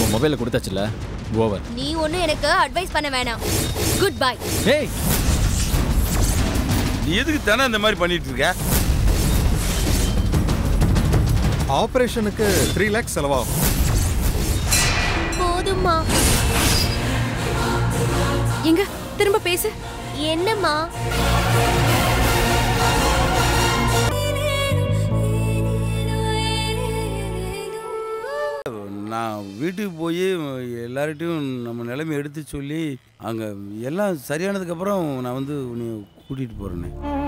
உன் மொபைலில் கொடுத்தாச்சுல ஓவர் நீ ஒன்றும் எனக்கு அட்வைஸ் பண்ண வேணாம் குட் பை ஏய் நீ எதுக்கு தானே இந்த மாதிரி பண்ணிட்டு இருக்க ஆபரேஷனுக்கு த்ரீ லேக்ஸ் செலவாகும் போதும்மா எங்க திரும்ப பேசு என்னம்மா நான் வீட்டுக்கு போய் எல்லார்கிட்டையும் நம்ம நிலைமை எடுத்து சொல்லி அங்கே எல்லாம் சரியானதுக்கப்புறம் நான் வந்து உன்னை கூட்டிகிட்டு போகிறேனே